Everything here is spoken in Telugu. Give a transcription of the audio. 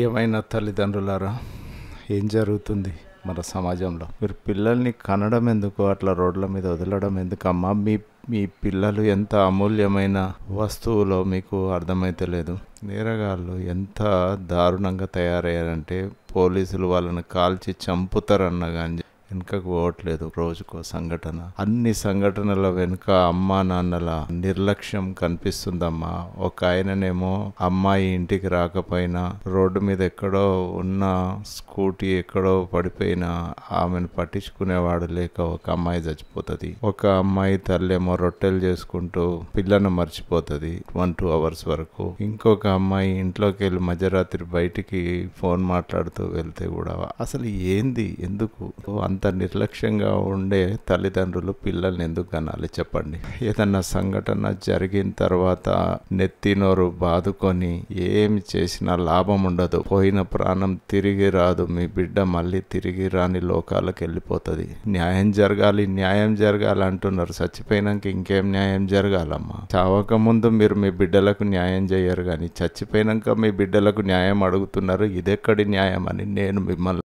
ప్రియమైన తల్లిదండ్రులారా ఏం జరుగుతుంది మన సమాజంలో మీరు పిల్లల్ని కనడం ఎందుకు అట్లా రోడ్ల మీద వదలడం ఎందుకు అమ్మా మీ మీ పిల్లలు ఎంత అమూల్యమైన వస్తువులో మీకు అర్థమైతే లేదు నేరగాళ్ళు ఎంత దారుణంగా తయారయ్యారంటే పోలీసులు వాళ్ళని కాల్చి చంపుతారన్న కానీ వెనుకకు పోవట్లేదు రోజుకో సంఘటన అన్ని సంఘటనల వెనుక అమ్మా నాన్నల నిర్లక్ష్యం కనిపిస్తుందమ్మా ఒక ఆయననేమో అమ్మాయి ఇంటికి రాకపోయినా రోడ్డు మీద ఎక్కడో ఉన్న స్కూటీ ఎక్కడో పడిపోయినా ఆమెను పట్టించుకునేవాడు లేక ఒక అమ్మాయి చచ్చిపోతుంది ఒక అమ్మాయి తల్లేమో రొట్టెలు చేసుకుంటూ పిల్లను మర్చిపోతుంది వన్ టూ అవర్స్ వరకు ఇంకొక అమ్మాయి ఇంట్లోకి వెళ్ళి మధ్యరాత్రి బయటికి ఫోన్ మాట్లాడుతూ వెళ్తే కూడా అసలు ఏంది ఎందుకు అంత నిర్లక్ష్యంగా ఉండే తల్లిదండ్రులు పిల్లల్ని ఎందుకు కనాలి చెప్పండి ఏదన్నా సంఘటన జరిగిన తర్వాత నెత్తినోరు బాదుకొని ఏమి చేసినా లాభం ఉండదు పోయిన ప్రాణం తిరిగి రాదు మీ బిడ్డ మళ్ళీ తిరిగి రాని లోకాలకు వెళ్ళిపోతుంది న్యాయం జరగాలి న్యాయం జరగాలి అంటున్నారు చచ్చిపోయినాక ఇంకేం న్యాయం జరగాలమ్మా చావక ముందు మీరు మీ బిడ్డలకు న్యాయం చేయరు కానీ చచ్చిపోయినాక మీ బిడ్డలకు న్యాయం అడుగుతున్నారు ఇదెక్కడి న్యాయం అని నేను మిమ్మల్ని